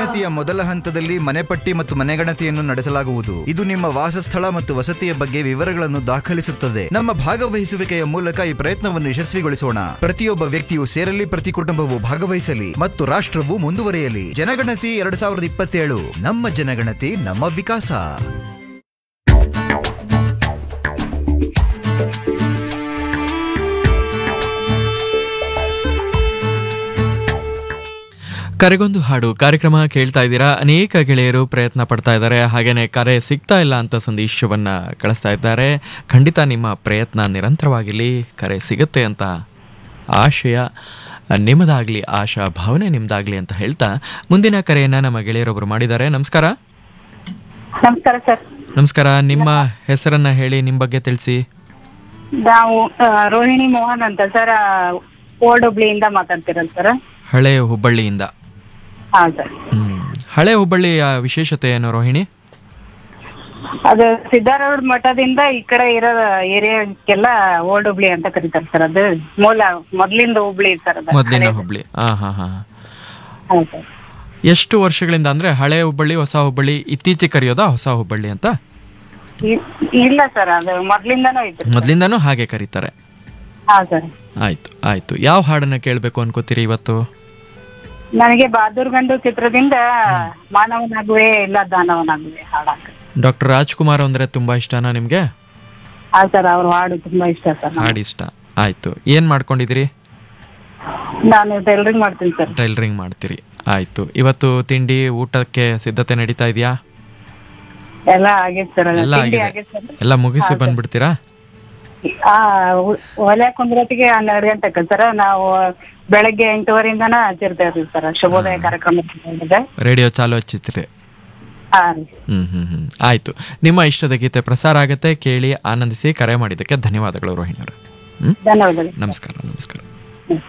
ಜನಗಣತಿಯ ಮೊದಲ ಹಂತದಲ್ಲಿ ಮನೆಪಟ್ಟಿ ಮತ್ತು ಮನೆಗಣತಿಯನ್ನು ನಡೆಸಲಾಗುವುದು ಇದು ನಿಮ್ಮ ವಾಸಸ್ಥಳ ಮತ್ತು ವಸತಿಯ ಬಗ್ಗೆ ವಿವರಗಳನ್ನು ದಾಖಲಿಸುತ್ತದೆ ನಮ್ಮ ಭಾಗವಹಿಸುವಿಕೆಯ ಮೂಲಕ ಈ ಪ್ರಯತ್ನವನ್ನು ಯಶಸ್ವಿಗೊಳಿಸೋಣ ಪ್ರತಿಯೊಬ್ಬ ವ್ಯಕ್ತಿಯು ಸೇರಲಿ ಪ್ರತಿ ಕುಟುಂಬವು ಭಾಗವಹಿಸಲಿ ಮತ್ತು ರಾಷ್ಟ್ರವು ಮುಂದುವರಿಯಲಿ ಜನಗಣತಿ ಎರಡ್ ಸಾವಿರದ ಇಪ್ಪತ್ತೇಳು ನಮ್ಮ ಜನಗಣತಿ ನಮ್ಮ ವಿಕಾಸ ಕರೆಗೊಂದು ಹಾಡು ಕಾರ್ಯಕ್ರಮ ಕೇಳ್ತಾ ಇದ್ದೀರಾ ಅನೇಕ ಗೆಳೆಯರು ಪ್ರಯತ್ನ ಪಡ್ತಾ ಇದ್ದಾರೆ ಹಾಗೇನೆ ಕರೆ ಸಿಗ್ತಾ ಇಲ್ಲ ಅಂತ ಸಂದೇಶವನ್ನ ಕಳಿಸ್ತಾ ಇದ್ದಾರೆ ಖಂಡಿತ ನಿಮ್ಮ ಪ್ರಯತ್ನ ನಿರಂತರವಾಗಿರಲಿ ಕರೆ ಸಿಗುತ್ತೆ ಅಂತ ಆಶಯ ನಿಮ್ಮದಾಗ್ಲಿ ಆಶಾ ಭಾವನೆ ನಿಮ್ದಾಗ್ಲಿ ಅಂತ ಹೇಳ್ತಾ ಮುಂದಿನ ಕರೆಯನ್ನ ನಮ್ಮ ಗೆಳೆಯರೊಬ್ರು ಮಾಡಿದ್ದಾರೆ ನಮಸ್ಕಾರ ನಮಸ್ಕಾರ ಸರ್ ನಮಸ್ಕಾರ ನಿಮ್ಮ ಹೆಸರನ್ನ ಹೇಳಿ ನಿಮ್ಮ ಬಗ್ಗೆ ತಿಳಿಸಿ ನಾವು ಆ, ರೋಹಿಣಿ ಮೋಹನ್ ಅಂತ ಸರ್ ಓಲ್ಡ್ ಹುಬ್ಳಿಯಿಂದ ಮಾತಾಡ್ತಿರೋದು ಸರ್ ಹಳೆ ಹುಬ್ಬಳ್ಳಿಯಿಂದ ಹಾ ಸರ್ ಹ್ಮ್ ಹಳೆ ಹುಬ್ಬಳ್ಳಿಯ ವಿಶೇಷತೆ ಏನು ರೋಹಿಣಿ ಅದು ಸಿದ್ದಾರೂಢ ಮಠದಿಂದ ಈ ಕಡೆ ಇರೋ ಏರಿಯಾಕ್ಕೆಲ್ಲ ಓಲ್ಡ್ ಹುಬ್ಳಿ ಅಂತ ಕರೀತಾರೆ ಸರ್ ಅದು ಮೂಲ ಮೊದ್ಲಿಂದ ಹುಬ್ಳಿ ಸರ್ ಅದು ಮೊದಲಿನ ಹುಬ್ಬಳ್ಳಿ ಹಾ ಹಾ ಹಾ ಹಾ ಸರ್ ಎಷ್ಟು ವರ್ಷಗಳಿಂದ ಅಂದ್ರೆ ಹಳೆ ಹುಬ್ಬಳ್ಳಿ ಹೊಸ ಹುಬ್ಬಳ್ಳಿ ಇತ್ತೀಚೆಗೆ ಕರೆಯೋದಾ ಹೊಸ ಹುಬ್ಬಳ್ಳಿ ಅಂತ ಇ- ಇಲ್ಲ ಸರ್ ಅದು ಮೊದ್ಲಿಂದಾನು ಐತ್ರಿ ಮೊದಲಿಂದಾನು ಹಾಗೆ ಕರೀತಾರೆ ಹಾ ಸರ್ ಆಯ್ತು ಆಯ್ತು ಯಾವ ಹಾಡನ್ನ ಕೇಳಬೇಕು ಅನ್ಕೋತೀರಿ ಇವತ್ತು ನನಗೆ ಬಹಾದೂರ್ ಗಂಡು ಚಿತ್ರದಿಂದ ಮಾನವನಾಗುವೆ ಇಲ್ಲ ದಾನವನಾಗುವೆ ಹಾಡಾಕ ಡಾಕ್ಟರ್ ರಾಜ್ಕುಮಾರ್ ಅಂದ್ರೆ ತುಂಬಾ ಇಷ್ಟನಾ ನಿಮ್ಗೆ ಹಾ ಸರ್ ಅವ್ರ ಹಾಡು ತುಂಬಾ ಇಷ್ಟ ಸರ್ ನನಗೆ. ಹಾಡು ಇಷ್ಟ ಆಯ್ತು ಏನ್ ಮಾಡ್ಕೊಂಡಿದ್ದೀರಿ ನಾನು ಟೈಲರಿಂಗ್ ಮಾಡ್ತೀನಿ ಸರ್ ಟೈಲರಿಂಗ್ ಮಾಡ್ತೀರಿ ಆಯ್ತು ಇವತ್ತು ತಿಂಡಿ ಊಟಕ್ಕೆ ಸಿದ್ಧತೆ ನಡೀತಾ ಇದೆಯಾ ಎಲ್ಲ ಆಗೈತೆ ಸರ್ ಎಲ್ಲ ತಿಂಡಿ ಆಗಿದೆ ಆಗೈತೆ ಸರ್ ಎಲ್ಲ ಮುಗಿಸಿ ಬಂದ್ಬಿಡ್ತೀರಾ ಆ ಒಲೆ ಕುಂದ್ರತಿಗೆ ಹನ್ನೆರಡು ಗಂಟೆಗೆ ಸರ್ ನಾವು ಬೆಳಗ್ಗೆ ಎಂಟುವರೆಯಿಂದನ ಹಚ್ಚಿರ್ತಾ ಇರ್ತೀವಿ ಸರ್ ಶುಭೋದಯ ಕಾರ್ಯಕ್ರಮ ಇದೆ. ರೇಡಿಯೋ ಚಾಲು ಹಚ್ಚಿತ್ರಿ ಹಾ ರೀ ಹ್ಮ್ ಹ್ಮ್ ಹ್ಮ್ ಆಯ್ತು ನಿಮ್ಮ ಇಷ್ಟದ ಗೀತೆ ಪ್ರಸಾರ ಆಗತ್ತೆ ಕೇಳಿ ಆನಂದಿಸಿ ಕರೆ ಮಾಡಿದ್ದಕ್ಕೆ ಧನ್ಯವಾದಗಳು ರೋಹಿಣಿ ಅವರೇ ಹ್ಮ್ ಧನ್ಯವಾದಗಳು ನಮಸ್ಕಾರ ನಮಸ್ಕಾರ